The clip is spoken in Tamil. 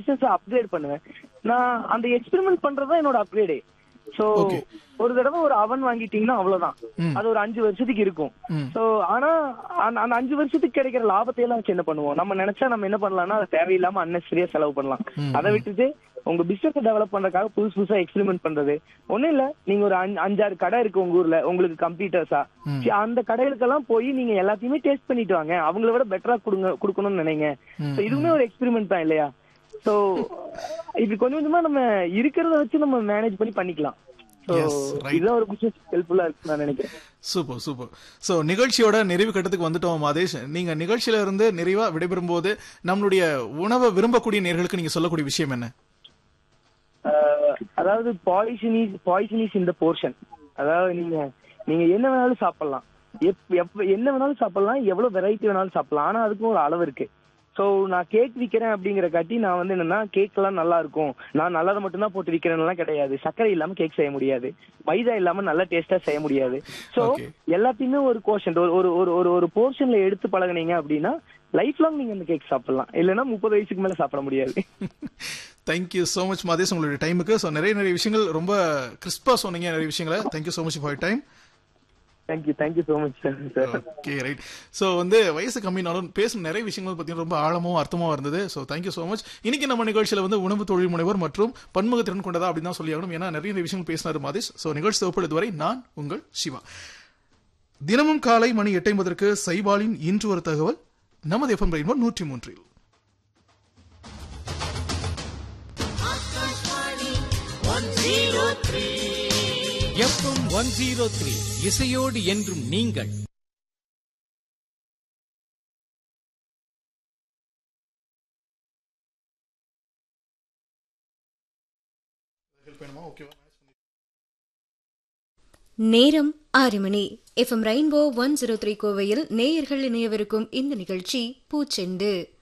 பிசினஸ் அப்கிரேட் பண்ணுவேன் நான் அந்த எக்ஸ்பெரிமெண்ட் பண்றதுதான் என்னோட அப்கிரேடே சோ Okay. ஒரு தடவை ஒரு அவன் வாங்கிட்டீங்கன்னா அவ்வளவுதான் அது ஒரு அஞ்சு வருஷத்துக்கு இருக்கும் சோ ஆனா அந்த அந்த அஞ்சு வருஷத்துக்கு கிடைக்கிற லாபத்தை எல்லாம் வச்சு என்ன பண்ணுவோம் நம்ம நினைச்சா நம்ம என்ன பண்ணலாம்னா அதை தேவையில்லாம அன்னெசரியா செலவு பண்ணலாம் அதை விட்டுட்டு உங்க பிசினஸ் டெவலப் பண்றதுக்காக புதுசு புதுசா எக்ஸ்பெரிமெண்ட் பண்றது ஒண்ணும் இல்ல நீங்க ஒரு அஞ்சு- அஞ்சாறு கடை இருக்கு உங்க ஊர்ல உங்களுக்கு கம்ப்யூட்டர்ஸா அந்த கடைகளுக்கெல்லாம் போய் நீங்க எல்லாத்தையுமே டேஸ்ட் பண்ணிட்டு வாங்க அவங்கள விட பெட்டரா கொடுங்க கொடுக்கணும்னு நினைங்க So இதுவுமே ஒரு எக்ஸ்பெரிமெண்ட் தான் இல்லையா சோ இது கொஞ்சம் கொஞ்சமா நம்ம இருக்கிறத வச்சு நம்ம மேனேஜ் பண்ணி பண்ணிக்கலாம் So, Yes, right. இதுதான் ஒரு பிசினஸ் ஹெல்ப்ஃபுல்லா இருக்கு நான் நினைக்கிறேன் சூப்பர் சூப்பர் சோ நிகழ்ச்சியோட நிறைவு கட்டத்துக்கு வந்துட்டோம் மாதேஷ் நீங்க நிகழ்ச்சியில இருந்து நிறைவா விடைபெறும் போது நம்மளுடைய உணவை விரும்பக்கூடிய நேர்களுக்கு நீங்க சொல்லக்கூடிய விஷயம் என்ன அஹ், அதாவது பாய்சன் இஸ் பாய்சன் இஸ் இந்த போர்ஷன் அதாவது நீங்க நீங்க என்ன வேணாலும் சாப்பிடலாம் எப் எப்ப என்ன வேணாலும் சாப்பிடலாம் எவ்வளவு வெரைட்டி வேணாலும் சாப்பிடலாம் ஆனா அதுக்கும் ஒரு அளவு இருக்கு சோ நான் கேக் விக்கிறேன் அப்படிங்கிற காட்டி நான் வந்து என்னன்னா கேக் எல்லாம் நல்லா இருக்கும் நான் நல்லதை மட்டும் தான் போட்டு விக்கிறேன்லாம் கிடையாது சர்க்கரை இல்லாம கேக் செய்ய முடியாது மைதா இல்லாம நல்ல டேஸ்டா செய்ய முடியாது சோ Okay. எல்லாத்தையுமே ஒரு கோஷன் ஒரு ஒரு ஒரு ஒரு ஒரு போர்ஷன்ல எடுத்து பழகுனீங்க அப்படின்னா லைஃப் லாங் நீங்க அந்த கேக் சாப்பிடலாம் இல்லைன்னா முப்பது வயசுக்கு மேல சாப்பிட முடியாது தேங்க்யூ so மச் மாதேஷ் உங்களுடைய டைமுக்கு ஸோ நிறைய நிறைய விஷயங்கள் ரொம்ப கிறிஸ்பா சொன்னீங்க நிறைய விஷயங்களை thank you so much for time thank you thank you so much sir okay right so வந்து வயசு கம்மினாலும் பேசுன நிறைய விஷயங்கள் பார்த்தீங்கன்னா ரொம்ப ஆழமாவும் அர்த்தமாவும் இருந்தது ஸோ தேங்க்யூ ஸோ மச் இன்னைக்கு நம்ம நிகழ்ச்சியில் வந்து உணவு தொழில் முனைவர் மற்றும் பன்முகத்திறன் கொண்டதா அப்படின்னு தான் சொல்லி ஆகணும் ஏன்னா நிறைய நிறைய விஷயங்கள் பேசினார் மாதேஷ் ஸோ நிகழ்ச்சி தொகுப்பு இதுவரை நான் உங்கள் சிவா தினமும் காலை மணி எட்டு ஐம்பதற்கு சைபாலின் இன்று ஒரு தகவல் நமது எஃப்எம் ரெயின்போ நூற்றி மூன்றில் எஃப்எம் ஒன் ஜீரோ த்ரீ இசையோடு என்றும் நீங்கள் நேரம் ஆறு மணி FM rainbow one zero three கோவையில் நேயர்கள் இணையவிருக்கும் இந்த நிகழ்ச்சி பூச்செண்டு